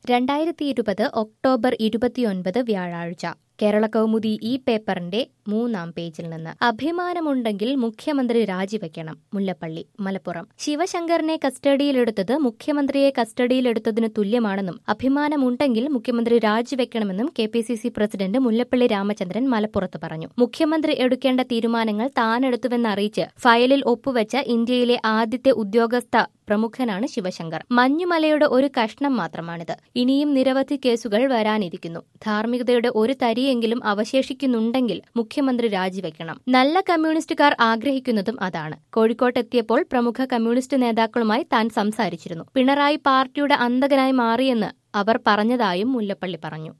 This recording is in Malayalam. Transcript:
രണ്ടായിരത്തി ഇരുപത് ഒക്ടോബർ ഇരുപത്തിയൊൻപത് വ്യാഴാഴ്ച കേരള കൗമുദി ഈ പേപ്പറിന്റെ മൂന്നാം പേജിൽ നിന്ന് അഭിമാനമുണ്ടെങ്കിൽ മുഖ്യമന്ത്രി രാജിവെക്കണം മുല്ലപ്പള്ളി മലപ്പുറം ശിവശങ്കറിനെ കസ്റ്റഡിയിലെടുത്തത് മുഖ്യമന്ത്രിയെ കസ്റ്റഡിയിലെടുത്തതിന് തുല്യമാണെന്നും അഭിമാനമുണ്ടെങ്കിൽ മുഖ്യമന്ത്രി രാജിവെക്കണമെന്നും K P C C president Mullappally Ramachandran മലപ്പുറത്ത് പറഞ്ഞു മുഖ്യമന്ത്രി എടുക്കേണ്ട തീരുമാനങ്ങൾ താനെടുത്തുവെന്നറിയിച്ച് ഫയലിൽ ഒപ്പുവെച്ച ഇന്ത്യയിലെ ആദ്യത്തെ ഉദ്യോഗസ്ഥ പ്രമുഖനാണ് ശിവശങ്കർ മഞ്ഞുമലയുടെ ഒരു കഷ്ണം മാത്രമാണിത് ഇനിയും നിരവധി കേസുകൾ വരാനിരിക്കുന്നു ധാർമ്മികതയുടെ ഒരു തരിയെങ്കിലും അവശേഷിക്കുന്നുണ്ടെങ്കിൽ മുഖ്യമന്ത്രി രാജിവെക്കണം നല്ല കമ്മ്യൂണിസ്റ്റുകാർ ആഗ്രഹിക്കുന്നതും അതാണ് കോഴിക്കോട്ടെത്തിയപ്പോൾ പ്രമുഖ കമ്മ്യൂണിസ്റ്റ് നേതാക്കളുമായി താൻ സംസാരിച്ചിരുന്നു പിണറായി പാർട്ടിയുടെ അന്തകനായി മാറിയെന്ന് അവർ പറഞ്ഞതായും മുല്ലപ്പള്ളി പറഞ്ഞു